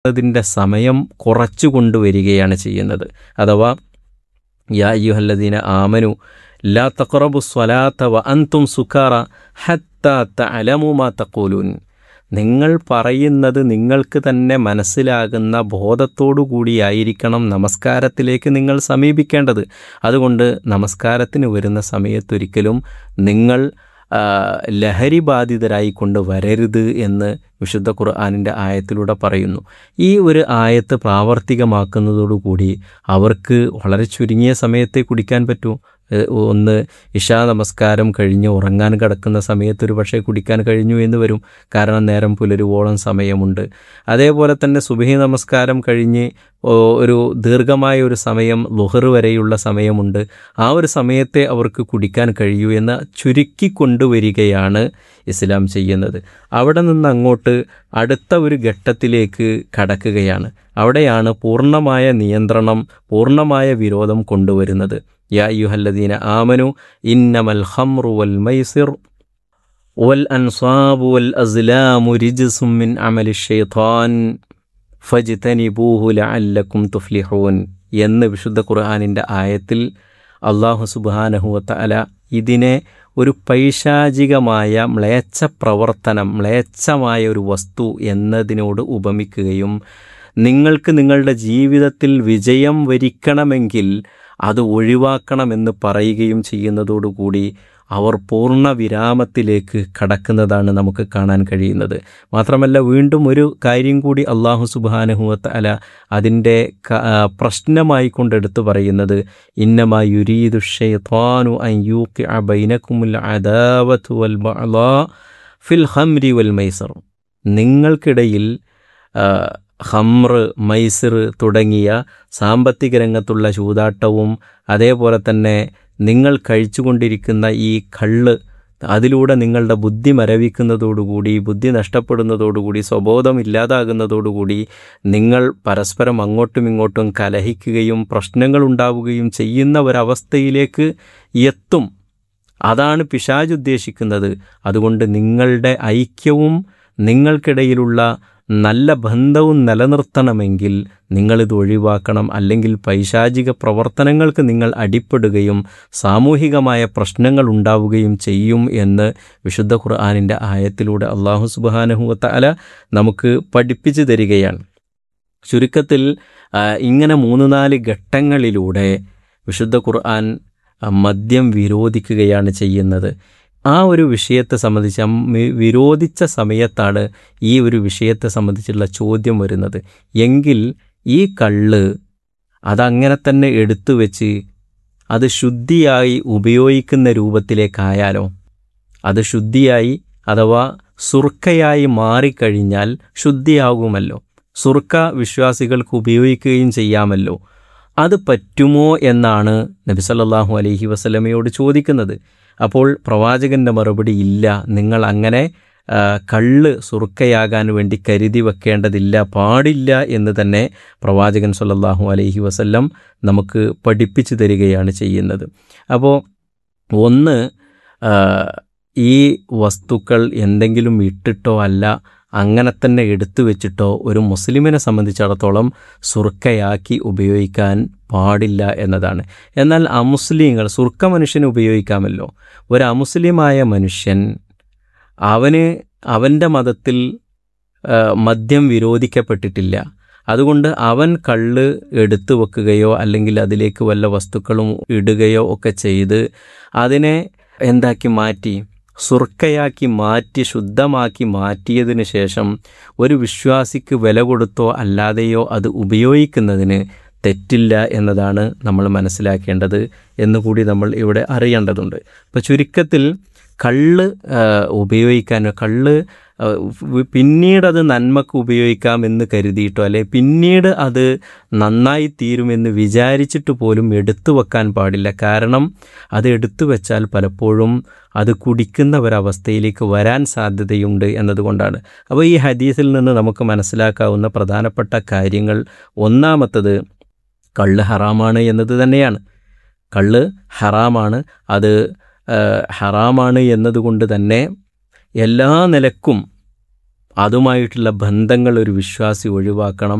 അതിൻ്റെ സമയം കുറച്ചു കൊണ്ടുവരികയാണ് ചെയ്യുന്നത് അഥവാ യാ അയ്യുഹല്ലദീന ആമനു ലാ തഖറബു സ്വലാത്ത വ അൻതും സുക്കാറ ഹത്ത തഅലമു മാ തഖൂലൂൻ നിങ്ങൾ പറയുന്നത് നിങ്ങൾക്ക് തന്നെ മനസ്സിലാകുന്ന ബോധത്തോടു കൂടിയായിരിക്കണം നമസ്കാരത്തിലേക്ക് നിങ്ങൾ സമീപിക്കേണ്ടത് അതുകൊണ്ട് നമസ്കാരത്തിന് വരുന്ന സമയത്തൊരിക്കലും നിങ്ങൾ ആ, ലഹരി ബാധിതരായിക്കൊണ്ട് വരരുത് എന്ന് വിശുദ്ധ ഖുർആാനിൻ്റെ ആയത്തിലൂടെ പറയുന്നു ഈ ഒരു ആയത്ത് പ്രാവർത്തികമാക്കുന്നതോടുകൂടി അവർക്ക് വളരെ ചുരുങ്ങിയ സമയത്തെ കുടിക്കാൻ പറ്റൂ ഏഹ് ഒന്ന് ഇഷാ നമസ്കാരം കഴിഞ്ഞ് ഉറങ്ങാൻ കിടക്കുന്ന സമയത്ത് ഒരു പക്ഷേ കുടിക്കാൻ കഴിഞ്ഞു എന്ന് വരും കാരണം നേരം പുലരുവോളം സമയമുണ്ട് അതേപോലെ തന്നെ സുബഹി നമസ്കാരം കഴിഞ്ഞ് ഓ, ഒരു ദീർഘമായ ഒരു സമയം ലുഹർ വരെയുള്ള സമയമുണ്ട് ആ ഒരു സമയത്തെ അവർക്ക് കുടിക്കാൻ കഴിയൂ എന്ന് ചുരുക്കി കൊണ്ടുവരികയാണ് ഇസ്ലാം ചെയ്യുന്നത് അവിടെ നിന്ന് അങ്ങോട്ട് അടുത്ത ഒരു ഘട്ടത്തിലേക്ക് കടക്കുകയാണ് അവിടെയാണ് പൂർണ്ണമായ നിയന്ത്രണം പൂർണ്ണമായ വിരോധം കൊണ്ടുവരുന്നത് യാ യുഹല്ലദീന ആമനു ഇന്നമൽ ഖംറു വൽ മൈസിർ വൽ അൻസാബു വൽ അസ്ലാമു റിജ്സും മിൻ അമലി ഷൈത്താൻ ഫജ്തനിബൂഹു ലഅല്ലക്കും തുഫ്ലിഹൂൻ എന്ന് വിശുദ്ധ ഖുർആനിൻ്റെ ആയത്തിൽ അള്ളാഹു സുബ്ഹാനഹു തആല ഇതിനെ ഒരു പൈശാചികമായ മ്ലേച്ഛ പ്രവർത്തനം മ്ലേച്ഛമായ ഒരു വസ്തു എന്നതിനോട് ഉപമിക്കുകയും നിങ്ങൾക്ക് നിങ്ങളുടെ ജീവിതത്തിൽ വിജയം വരിക്കണമെങ്കിൽ അത് ഒഴിവാക്കണമെന്ന് പറയുകയും ചെയ്യുന്നതോടുകൂടി അവർ പൂർണ്ണ വിരാമത്തിലേക്ക് കടക്കുന്നതാണ് നമുക്ക് കാണാൻ കഴിയുന്നത് മാത്രമല്ല വീണ്ടും ഒരു കാര്യം കൂടി അള്ളാഹു സുബാനുഹുവത്ത് അല അതിൻ്റെ ക- ആ, പ്രശ്നമായി കൊണ്ടെടുത്ത് പറയുന്നത് ഇന്നമാ യുരീദു ഷൈത്താനു അൻ യൂഖിഅ ബൈനകുമുൽ അദാവത്തു വൽ ബഅളാ ഫിൽ ഹംരി വൽ മൈസർ നിങ്ങൾക്കിടയിൽ ആ, ഹംറ് മൈസിർ തുടങ്ങിയ സാമ്പത്തിക രംഗത്തുള്ള ചൂതാട്ടവും അതേപോലെ തന്നെ നിങ്ങൾ കഴിച്ചുകൊണ്ടിരിക്കുന്ന ഈ കള്ള് അതിലൂടെ നിങ്ങളുടെ ബുദ്ധി മരവിക്കുന്നതോടുകൂടി ബുദ്ധി നഷ്ടപ്പെടുന്നതോടുകൂടി സ്വബോധം ഇല്ലാതാകുന്നതോടുകൂടി നിങ്ങൾ പരസ്പരം അങ്ങോട്ടും ഇങ്ങോട്ടും കലഹിക്കുകയും പ്രശ്നങ്ങൾ ഉണ്ടാവുകയും ചെയ്യുന്ന ഒരവസ്ഥയിലേക്ക് എത്തും അതാണ് പിശാജ് ഉദ്ദേശിക്കുന്നത് അതുകൊണ്ട് നിങ്ങളുടെ ഐക്യവും നിങ്ങൾക്കിടയിലുള്ള നല്ല ബന്ധവും നിലനിർത്തണമെങ്കിൽ നിങ്ങളിത് ഒഴിവാക്കണം അല്ലെങ്കിൽ പൈശാചിക പ്രവർത്തനങ്ങൾക്ക് നിങ്ങൾ അടിപ്പെടുകയും സാമൂഹികമായ പ്രശ്നങ്ങൾ ഉണ്ടാവുകയും ചെയ്യും എന്ന് വിശുദ്ധ ഖുർആാനിൻ്റെ ആയത്തിലൂടെ അള്ളാഹു സുബാനഹുവത്ത അല നമുക്ക് പഠിപ്പിച്ചു തരികയാണ് ചുരുക്കത്തിൽ ആ, ഇങ്ങനെ മൂന്ന് നാല് ഘട്ടങ്ങളിലൂടെ വിശുദ്ധ ഖുർആൻ ആ, മദ്യം വിരോധിക്കുകയാണ് ചെയ്യുന്നത് ആ ഒരു വിഷയത്തെ സംബന്ധിച്ച് ആ മി- വിരോധിച്ച സമയത്താണ് ഈ ഒരു വിഷയത്തെ സംബന്ധിച്ചുള്ള ചോദ്യം വരുന്നത് എങ്കിൽ ഈ കള്ള് അതങ്ങനെ തന്നെ എടുത്തു വെച്ച് അത് ശുദ്ധിയായി ഉപയോഗിക്കുന്ന രൂപത്തിലേക്കായാലോ അത് ശുദ്ധിയായി അഥവാ സുർക്കയായി മാറിക്കഴിഞ്ഞാൽ ശുദ്ധിയാകുമല്ലോ സുർക്ക വിശ്വാസികൾക്ക് ഉപയോഗിക്കുകയും ചെയ്യാമല്ലോ അത് പറ്റുമോ എന്നാണ് നബി സല്ലല്ലാഹു അലൈഹി വസല്ലമയോട് ചോദിക്കുന്നത് അപ്പോൾ പ്രവാചകന്റെ മറുപടി ഇല്ല നിങ്ങൾ അങ്ങനെ ആ, കള്ള് സുറുക്കയാകാൻ വേണ്ടി കരുതി വെക്കേണ്ടതില്ല പാടില്ല എന്ന് തന്നെ പ്രവാചകൻ സല്ലല്ലാഹു അലൈഹി വസല്ലം നമുക്ക് പഠിപ്പിച്ചു തരികയാണ് ചെയ്യുന്നത് അപ്പോൾ ഒന്ന് ആ, ഈ വസ്തുക്കൾ എന്തെങ്കിലും ഇട്ടിട്ടോ അല്ല അങ്ങനെ തന്നെ എടുത്തു വെച്ചിട്ടോ ഒരു മുസ്ലിമിനെ സംബന്ധിച്ചിടത്തോളം സുർക്കയാക്കി ഉപയോഗിക്കാൻ പാടില്ല എന്നതാണ് എന്നാൽ അമുസ്ലിങ്ങൾ സുർക്ക മനുഷ്യന് ഉപയോഗിക്കാമല്ലോ ഒരു അമുസ്ലിമായ മനുഷ്യൻ അവന് അവൻ്റെ മതത്തിൽ ആ, മദ്യം വിരോധിക്കപ്പെട്ടിട്ടില്ല അതുകൊണ്ട് അവൻ കള്ള് എടുത്തു വെക്കുകയോ അല്ലെങ്കിൽ അതിലേക്ക് വല്ല വസ്തുക്കളും ഇടുകയോ ഒക്കെ ചെയ്ത് അതിനെ എന്താക്കി മാറ്റി സുർക്കയാക്കി മാറ്റി ശുദ്ധമാക്കി മാറ്റിയതിനു ശേഷം ഒരു വിശ്വാസിക്ക് വില കൊടുത്തോ അല്ലാതെയോ അത് ഉപയോഗിക്കുന്നതിന് തെറ്റില്ല എന്നതാണ് നമ്മൾ മനസ്സിലാക്കേണ്ടത് എന്നുകൂടി നമ്മൾ ഇവിടെ അറിയേണ്ടതുണ്ട് അപ്പോൾ ചുരുക്കത്തിൽ കള്ള് ആ, ഉപയോഗിക്കാൻ കള്ള് ആ, വ- പിന്നീട് അത് നന്മക്ക് ഉപയോഗിക്കാമെന്ന് കരുതിയിട്ടോ അല്ലെ പിന്നീട് അത് നന്നായി തീരുമെന്ന് വിചാരിച്ചിട്ട് പോലും എടുത്തു വെക്കാൻ പാടില്ല കാരണം അത് എടുത്തു വെച്ചാൽ പലപ്പോഴും അത് കുടിക്കുന്ന ഒരവസ്ഥയിലേക്ക് വരാൻ സാധ്യതയുണ്ട് എന്നതുകൊണ്ടാണ് അപ്പോൾ ഈ ഹദീസിൽ നിന്ന് നമുക്ക് മനസ്സിലാക്കാവുന്ന പ്രധാനപ്പെട്ട കാര്യങ്ങൾ ഒന്നാമത്തത് കള്ള് ഹറാമാണ് എന്നത് തന്നെയാണ് കള്ള് ഹറാമാണ് അത് ആ, ഹറാമാണ് എന്നതുകൊണ്ട് തന്നെ എല്ലാ നിലക്കും അതുമായിട്ടുള്ള ബന്ധങ്ങൾ ഒരു വിശ്വാസി ഒഴിവാക്കണം